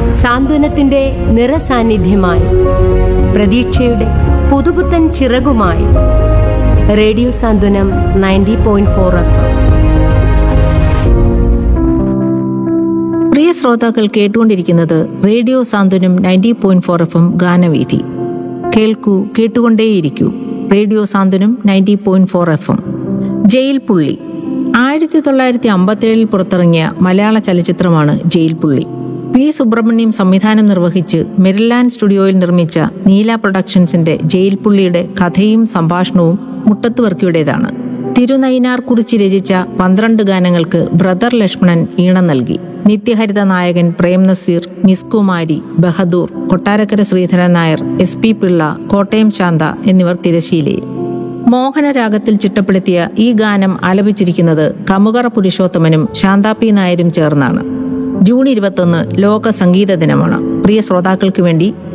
സാന്ത്വനത്തിന്റെ നിറസാന്നിധ്യമായി പ്രതീക്ഷയുടെ പുതുപുത്തൻ ചിറകുമായി radio Santhwanam ninety point four F പ്രിയ ശ്രോതാക്കൾ കേട്ടുകൊണ്ടിരിക്കുന്നത് radio Santhwanam ninety point four F M ഗാനവീഥി കേൾക്കൂ കേട്ടുകൊണ്ടേയിരിക്കൂ radio Santhwanam ninety point four F M Jail Pulli ആയിരത്തി തൊള്ളായിരത്തി അമ്പത്തേഴിൽ പുറത്തിറങ്ങിയ മലയാള ചലച്ചിത്രമാണ് ജയിൽ പുള്ളി വി സുബ്രഹ്മണ്യം സംവിധാനം നിർവഹിച്ച് മെരിലാൻഡ് സ്റ്റുഡിയോയിൽ നിർമ്മിച്ച നീല പ്രൊഡക്ഷൻസിന്റെ ജയിൽ പുള്ളിയുടെ കഥയും സംഭാഷണവും മുട്ടത്തുവർക്കിയുടേതാണ് തിരുനൈനാർ കുറിച്ച് രചിച്ച പന്ത്രണ്ട് ഗാനങ്ങൾക്ക് ബ്രദർ ലക്ഷ്മണൻ ഈണം നൽകി നിത്യഹരിത നായകൻ Prem Nazir miss Kumari Bahadur Kottarakkara Sreedharan Nair S P Pillai Kottayam Shantha എന്നിവർ തിരശീലയിൽ മോഹനരാഗത്തിൽ ചിട്ടപ്പെടുത്തിയ ഈ ഗാനം ആലപിച്ചിരിക്കുന്നത് കമുകറ പുരുഷോത്തമനും ശാന്താ പി നായരും ചേർന്നാണ് ജൂൺ ഇരുപത്തൊന്ന് ലോക സംഗീത ദിനമാണ് പ്രിയ ശ്രോതാക്കൾക്ക് വേണ്ടി